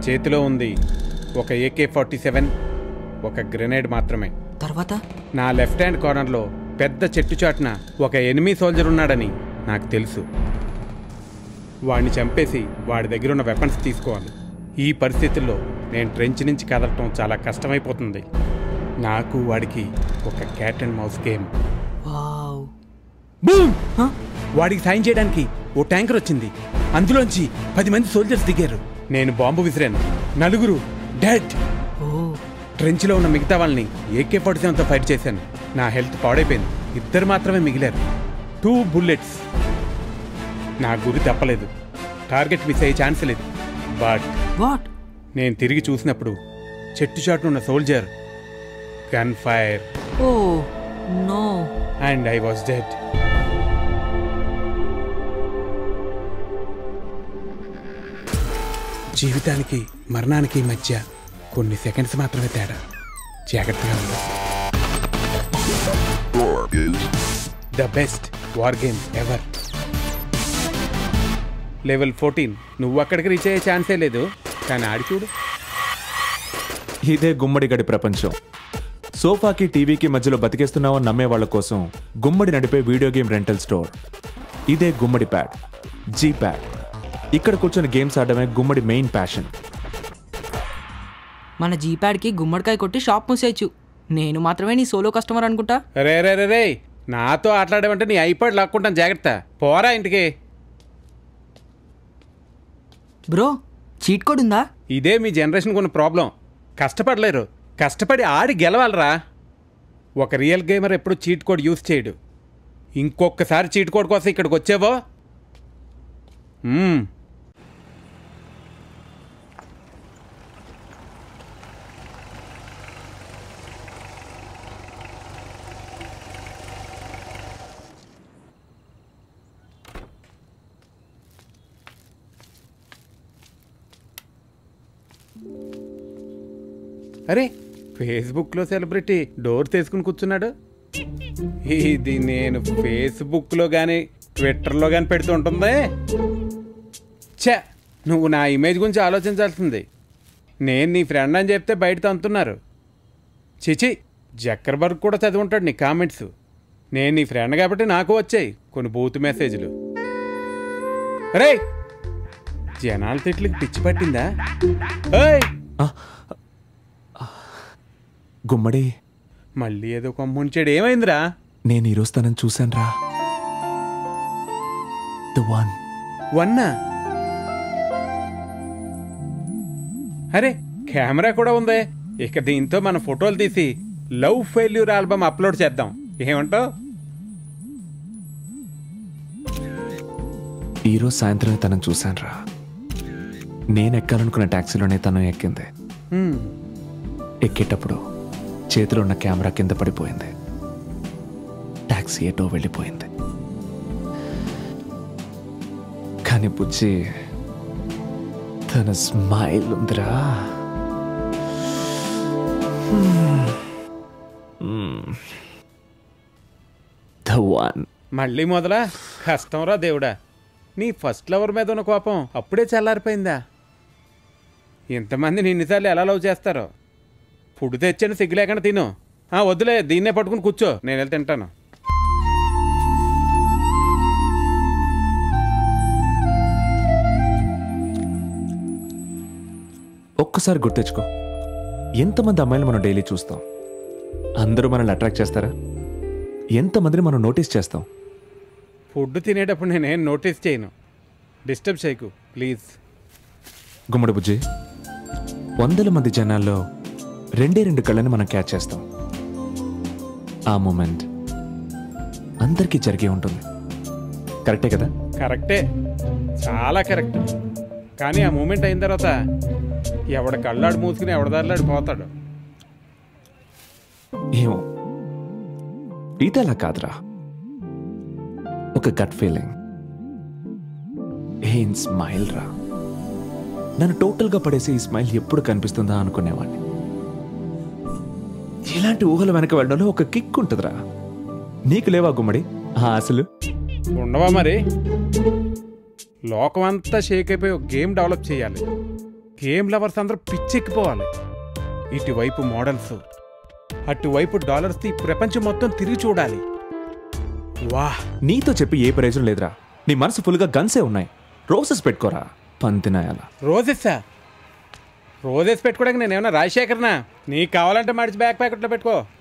చేతిలో ఉంది ఒక ఏకే ఫార్టీ సెవెన్ ఒక గ్రెనేడ్ మాత్రమే తర్వాత నా లెఫ్ట్ హ్యాండ్ కార్నర్లో పెద్ద చెట్టు చాటున ఒక ఎనిమీ సోల్జర్ ఉన్నాడని నాకు తెలుసు వాడిని చంపేసి వాడి దగ్గర ఉన్న వెపన్స్ తీసుకోవాలి ఈ పరిస్థితుల్లో నేను ట్రెంచ్ నుంచి కదలటం చాలా కష్టమైపోతుంది నాకు వాడికి ఒక cat and mouse game wow boom హ? వాడికి సాయం చేయడానికి ఓ ట్యాంకర్ వచ్చింది అందులోంచి పది మంది సోల్జర్స్ దిగారు నేను బాంబు విసిరాను నలుగురు డెడ్ ఓ ట్రెంచ్లో ఉన్న మిగతా వాళ్ళని ఏకే ఫార్టీ సెవెన్తో ఫైట్ చేశాను నా హెల్త్ పాడైపోయింది ఇద్దరు మాత్రమే మిగిలారు టూ బుల్లెట్స్ నా గురి తప్పలేదు టార్గెట్ మిస్ అయ్యే ఛాన్స్ లేదు బట్ వాట్ నేను తిరిగి చూసినప్పుడు చెట్టు చాటున ఉన్న soldier gun fire oh no and I was dead జీవితానికి మరణానికి మధ్య కొన్ని సెకండ్స్ మాత్రమే తేడా జాగ్రత్తగా ఉంది Floor is the best war game ever level fourteen నువ్వు అక్కడికి రీచ్ అయ్యే ఛాన్సే లేదు కానీ ఆడి చూడు ఇదే గుమ్మడి గడి ప్రపంచం సోఫాకి టీవీకి మధ్యలో బతికేస్తున్నావని నమ్మే వాళ్ళ కోసం గుమ్మడి నడిపే వీడియో గేమ్ రెంటల్ స్టోర్ ఇదే గుమ్మడి ప్యాడ్ జీ ప్యాడ్ ఇక్కడ కూర్చొని గేమ్స్ ఆడడమే గుమ్మడి మెయిన్ ప్యాషన్ మన జీప్యాడ్కి గుమ్మడికాయ కొట్టి షాప్ మూసేయచ్చు నేను మాత్రమే నీ సోలో కస్టమర్ అనుకుంటా రే రే రే రే నాతో ఆటలాడమంటే నీ ఐపాడ్ లాక్కుంటాను జాగ్రత్త పోరా ఇంటికి బ్రో చీట్ కోడ్ ఉందా ఇదే మీ జనరేషన్కి ఉన్న ప్రాబ్లం కష్టపడలేరు కష్టపడి ఆడి గెలవాలరా ఒక రియల్ గేమర్ ఎప్పుడు చీట్ కోడ్ యూస్ చేయడు ఇంకొకసారి చీట్ కోడ్ కోసం ఇక్కడికి వచ్చావో మ్మ్. అరే ఫేస్బుక్లో సెలబ్రిటీ డోర్ తీసుకుని కూర్చున్నాడు ఇది నేను ఫేస్బుక్లో కానీ ట్విట్టర్లో కానీ పెడుతూ ఉంటుంది ఛే నువ్వు నా ఇమేజ్ గురించి ఆలోచించాల్సింది నేను నీ ఫ్రెండ్ అని చెప్తే బయట తంతున్నారు చిచి జక్కర్బర్గ్ కూడా చదువుంటాడు నీ కామెంట్స్ నేను నీ ఫ్రెండ్ కాబట్టి నాకు వచ్చాయి కొన్ని బూత్ మెసేజ్లు రే జనాల తిట్లకి పిచ్చి పట్టిందా ఏయ్ గుమ్మడి మళ్ళీ ఏదో కొమ్ముంచాడు ఏమైందిరా నేను ఈరోజు తనని చూశాను రా ద వన్ వన్నా అరే కెమెరా కూడా ఉందే ఇక దీంతో మన ఫోటోలు తీసి లవ్ ఫెయిల్యూర్ ఆల్బమ్ అప్లోడ్ చేద్దాం ఏమంటావు ఈరోజు సాయంత్రమే తనని చూశాను రా నేను ఎక్కాలనుకున్న ట్యాక్సీలోనే తను ఎక్కింది ఎక్కేటప్పుడు చేతిలో ఉన్న కెమెరా కింద పడిపోయింది ట్యాక్సీ ఎటో వెళ్ళిపోయింది కానీ బుజ్జి తన స్మైల్ ఉందిరా ద వన్ మళ్ళీ మొదలా కష్టంరా దేవుడా నీ ఫస్ట్ లవర్ మీద ఉన్న కోపం అప్పుడే చల్లారిపోయిందా ఇంతమంది నిన్నిసార్లు ఎలా లవ్ చేస్తారో ఫుడ్ తెచ్చాను సిగ్గు లేకుండా తిను ఆ, వద్దులే దీన్నే పట్టుకుని కూర్చో నేను వెళ్ళి తింటాను ఒక్కసారి గుర్తెచ్చుకో ఎంతమంది అమ్మాయిలు మనం డైలీ చూస్తాం అందరూ మనల్ని అట్రాక్ట్ చేస్తారా ఎంతమందిని మనం నోటీస్ చేస్తాం ఫుడ్ తినేటప్పుడు నేనేం నోటీస్ చేయను డిస్టర్బ్ చేయకు ప్లీజ్ గుమ్మడి బుజ్జి వందల మంది జనాల్లో రెండే రెండు కళ్ళని మనం క్యాచ్ చేస్తాం ఆ మూమెంట్ అందరికీ జరిగే ఉంటుంది కరెక్టే కదా కరెక్టే చాలా కరెక్ట్ కానీ ఆ మూమెంట్ అయిన తర్వాత ఎవడ కళ్ళాడు మూసుకుని ఎవడ దారిలాడు పోతాడు ఏమో ఇది అలా కాదురా ఒక గట్ ఫీలింగ్ ఏం స్మైల్ రా నన్ను టోటల్గా పడేసి ఈ స్మైల్ ఎప్పుడు కనిపిస్తుందా అనుకునేవాడిని ఇలాంటి ఊహల వెనక వెళ్ళడంలో ఒక కిక్ ఉంటుందిరా నీకు లేవా గుమ్మడి ఆ అసలు ఉండవా మరి లోకమంతా షేక్ అయిపోయి ఒక గేమ్ డెవలప్ చేయాలి గేమ్ లవర్స్ అందరూ పిచ్చెక్కిపోవాలి ఇటువైపు మోడల్స్ అటువైపు డాలర్స్ ఈ ప్రపంచం మొత్తం తిరిగి చూడాలి వాహ్ నీతో చెప్పి ఏ ప్రయోజనం లేదురా నీ మనసు ఫుల్గా గన్సే ఉన్నాయి రోసెస్ పెట్టుకోరా పంతినాయాల రోజెస్సా రోజెస్ పెట్టుకోవడానికి నేను ఏమన్నా రాజశేఖర్నా నీకు కావాలంటే మడిచి బ్యాక్ ప్యాకెట్లో పెట్టుకో